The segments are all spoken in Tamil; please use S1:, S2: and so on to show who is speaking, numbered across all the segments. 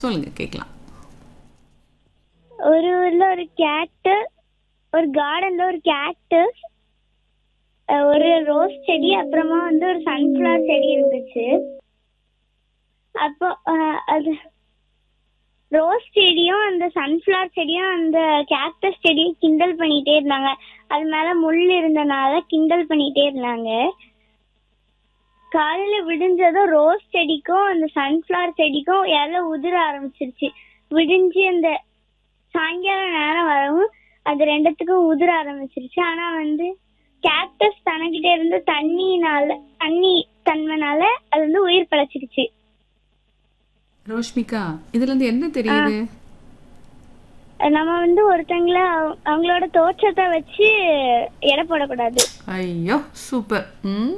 S1: சொல்லுங்க கேட்கலாம்
S2: ஒரு ஊர்ல ஒரு கேட்டு ஒரு கார்டன்ல ஒரு கேட்டு ஒரு ரோஸ் செடி அப்புறமா வந்து ஒரு சன்ஃப்ளவர் செடி இருந்துச்சு அப்போ அஹ், அது ரோஸ் செடியும் அந்த சன்ஃப்ளவர் செடியும் அந்த கேக்டஸ் செடியும் கிண்டல் பண்ணிட்டே இருந்தாங்க அது மேல முள் இருந்தனால கிண்டல் பண்ணிட்டே இருந்தாங்க காலையில விடிஞ்சதும் ரோஸ் செடிக்கும் அந்த சன்ஃப்ளவர் செடிக்கும் இலை உதிர ஆரம்பிச்சிருச்சு விடிஞ்சு அந்த சாயங்காலம் நேரம் வரவும் அது ரெண்டுத்துக்கும் உதிர ஆரம்பிச்சிருச்சு ஆனா வந்து கேக்டஸ் தனக்கிட்ட இருந்து தண்ணினால தண்ணி தன்மைனால அது வந்து உயிர் பழைச்சிருச்சு
S1: ரோஷ்மிகா இதுல இருந்து என்ன தெரியுது
S2: நம்ம வந்து ஒருத்தங்கள அவ- அவங்களோட தோற்றத்தை வச்சு எடை போடக்கூடாது
S1: ஐயோ சூப்பர் ம்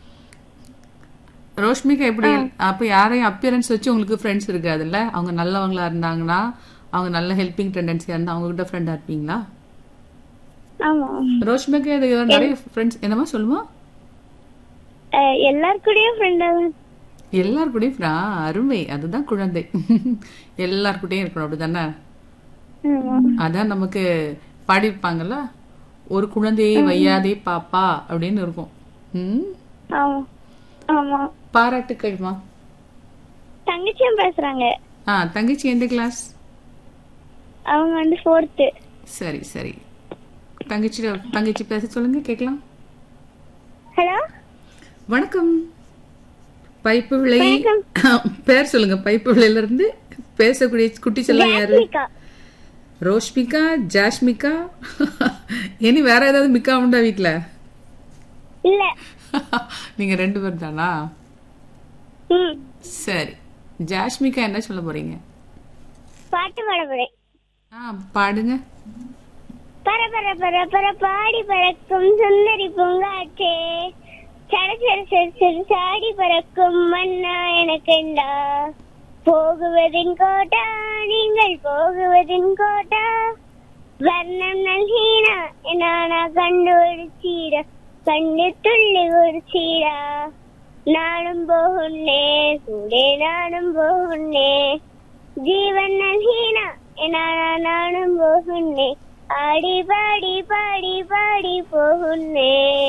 S1: ரோஷ்மிகா எப்படி அப்ப யாரையும் அப்பியரன்ஸ் வச்சு உங்களுக்கு ஃப்ரெண்ட்ஸ் இருக்காதுல்ல அவங்க நல்லவங்களா இருந்தாங்கன்னா அவங்க நல்ல ஹெல்பிங் டெண்டன்சியா இருந்தா அவங்க கிட்ட ஃப்ரெண்டா இருப்பீங்களா
S2: ஆமா
S1: ரோஷ்மிகா இது நிறைய ஃப்ரெண்ட்ஸ் என்னமா சொல்லுமா
S2: அஹ் எல்லார் கூடயும் ஃப்ரெண்டா
S1: எல்லார் கூடயும் ஃப்ரா அருமை அதுதான் குழந்தை எல்லார் கூடயும் இருக்கணும் அப்படிதானே அதான் நமக்கு பாடியிருப்பாங்கல்ல ஒரு குழந்தையை வையாதே பாப்பா அப்படின்னு இருக்கும் ம்
S2: ஆமா ஆமா
S1: பாராட்டுக்கள்மா
S2: தங்கச்சியும் பேசுறாங்க
S1: ஆ தங்கச்சி எந்த கிளாஸ்
S2: அவங்க வந்து ஃபோர்த்து
S1: சரி சரி தங்கச்சி தங்கச்சி பேச சொல்லுங்க கேட்கலாம்
S2: ஹலோ
S1: வணக்கம் பைப்பு விளை பேர் சொல்லுங்க பைப்பு விளையில இருந்து பேசக்கூடிய குட்டி செல்லம் யாரு
S2: ஜாஸ்மிகா
S1: ரோஷ்மிகா ஜாஷ்மிகா இனி வேற ஏதாவது மிக்கா உண்டா வீட்ல
S2: இல்ல
S1: நீங்க ரெண்டு பேர் தானா
S2: ம்
S1: சரி ஜாஷ்மிகா என்ன சொல்ல போறீங்க
S2: பாட்டு பாட போறேன்
S1: ஆ பாடுங்க
S2: பர பர பர பர பாடி பறக்கும் சுந்தரி பூங்காற்றே சர சர சர சர சாடி பறக்கும் மன்னா எனக்கெண்டா போகுவதின் கோட்டா நீங்கள் போகுவதின் கோட்டா வர்ணம் நல்கீனா நானா கண்டு ஒரு சீடா கண்டு துள்ளி ஒரு சீடா நானும் போகுன்னே கூடே நானும் போகுன்னே ஜீவன் நல்கீனா நானா நானும் போகுன்னே ஆடி பாடி பாடி பாடி போகுன்னே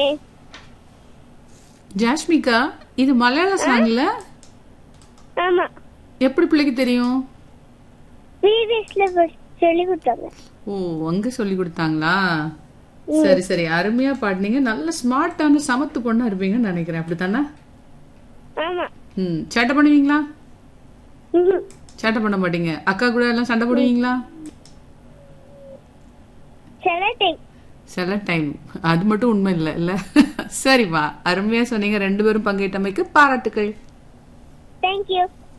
S1: ஜாஷ்மிகா இது மலையாள சாங்ல
S2: ஆமா
S1: எப்படி பிள்ளைக்கு தெரியும்
S2: பிபிஎஸ்ல சொல்லி கொடுத்தாங்க
S1: ஓ அங்க சொல்லி கொடுத்தாங்களா சரி சரி அருமையா பாடினீங்க நல்ல ஸ்மார்ட்டான சமத்து பொண்ணா இருப்பீங்கன்னு நினைக்கிறேன் அப்படித்தானே
S2: ஆமா
S1: ம் சேட்டை பண்ணுவீங்களா
S2: ம்ஹும்.
S1: சேட்டை பண்ண மாட்டீங்க அக்கா கூட எல்லாம் சண்டை போடுவீங்களா
S2: சில டைம்
S1: சில டைம் அது மட்டும் உண்மை இல்லை இல்ல சரிம்மா அருமையா சொன்னீங்க ரெண்டு பேரும் பங்கேற்றமைக்கு பாராட்டுக்கள்
S2: தேங்க்யூ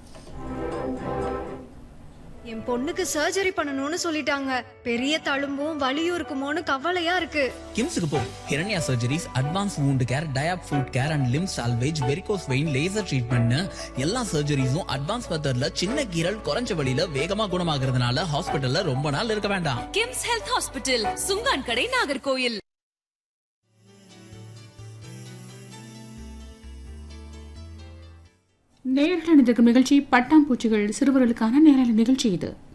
S3: என் பொண்ணுக்கு சர்ஜரி பண்ணணும்னு சொல்லிட்டாங்க பெரிய தழும்பும் வலியும் இருக்குமோன்னு கவலையா இருக்கு
S4: கிம்ஸுக்கு போ hernia surgeries advance wound care டயாப் foot care and limb salvage varicose vein laser ட்ரீட்மெண்ட்னு எல்லா சர்ஜரிஸும் அட்வான்ஸ் மெத்தட்ல சின்ன கீரல் குறைஞ்ச வழியில வேகமா குணமாகறதுனால ஹாஸ்பிட்டல்ல ரொம்ப நாள் இருக்க வேண்டாம்
S5: கிம்ஸ் ஹெல்த் ஹாஸ்பிட்டல் சுங்கான் கடை நாகர்கோயில்
S1: நேரில் நிகழ்ச்சி பட்டாம்பூச்சிகள் சிறுவர்களுக்கான நேரல நிகழ்ச்சி இது